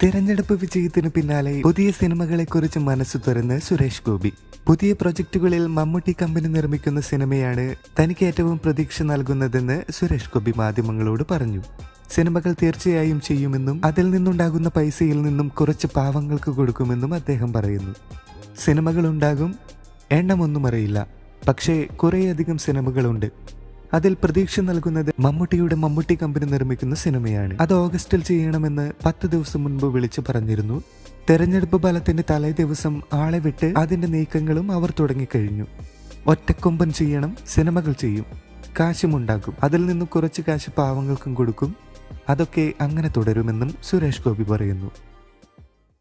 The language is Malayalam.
തിരഞ്ഞെടുപ്പ് വിജയത്തിനു പിന്നാലെ പുതിയ സിനിമകളെക്കുറിച്ച് മനസ്സു തുറന്ന് സുരേഷ് ഗോപി പുതിയ പ്രൊജക്ടുകളിൽ മമ്മൂട്ടി കമ്പനി നിർമ്മിക്കുന്ന സിനിമയാണ് തനിക്ക് ഏറ്റവും പ്രതീക്ഷ നൽകുന്നതെന്ന് സുരേഷ് ഗോപി മാധ്യമങ്ങളോട് പറഞ്ഞു സിനിമകൾ തീർച്ചയായും ചെയ്യുമെന്നും അതിൽ നിന്നുണ്ടാകുന്ന പൈസയിൽ നിന്നും കുറച്ച് പാവങ്ങൾക്ക് കൊടുക്കുമെന്നും അദ്ദേഹം പറയുന്നു സിനിമകൾ ഉണ്ടാകും എണ്ണമൊന്നും അറിയില്ല പക്ഷേ കുറേയധികം സിനിമകളുണ്ട് അതിൽ പ്രതീക്ഷ നൽകുന്നത് മമ്മൂട്ടിയുടെ മമ്മൂട്ടി കമ്പനി നിർമ്മിക്കുന്ന സിനിമയാണ് അത് ഓഗസ്റ്റിൽ ചെയ്യണമെന്ന് പത്ത് ദിവസം മുൻപ് വിളിച്ചു പറഞ്ഞിരുന്നു തെരഞ്ഞെടുപ്പ് ഫലത്തിന്റെ തലേ ദിവസം ആളെ വിട്ട് അതിന്റെ നീക്കങ്ങളും അവർ തുടങ്ങിക്കഴിഞ്ഞു ഒറ്റക്കൊമ്പൻ ചെയ്യണം സിനിമകൾ ചെയ്യും കാശുമുണ്ടാക്കും അതിൽ നിന്നും കുറച്ച് കാശ് പാവങ്ങൾക്കും കൊടുക്കും അതൊക്കെ അങ്ങനെ തുടരുമെന്നും സുരേഷ് ഗോപി പറയുന്നു